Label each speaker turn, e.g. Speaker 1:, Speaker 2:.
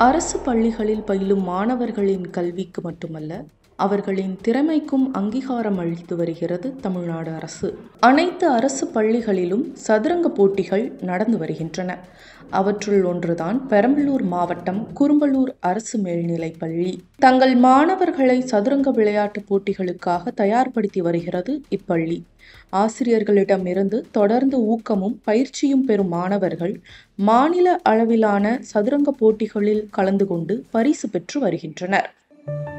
Speaker 1: அரசு பள்ளிகளில் பயிலும் மாணவர்களின் கல்விக்கு மட்டுமல்ல அவர்களின் திறமைக்கும் அங்கீகாரம் அளித்து வருகிறது தமிழ்நாடு அரசு அனைத்து அரசு பள்ளிகளிலும் சதுரங்க போட்டிகள் நடந்து வருகின்றன அவற்றுள் ஒன்றுதான் பெரம்பலூர் மாவட்டம் குரும்பலூர் அரசு மேல்நிலைப் பள்ளி தங்கள் மாணவர்களை சதுரங்க விளையாட்டுப் போட்டிகளுக்காக தயார்படுத்தி வருகிறது இப்பள்ளி ஆசிரியர்களிடமிருந்து தொடர்ந்து ஊக்கமும் பயிற்சியும் பெறும் மாணவர்கள் மாநில அளவிலான சதுரங்க போட்டிகளில் கலந்து கொண்டு பரிசு பெற்று வருகின்றனர்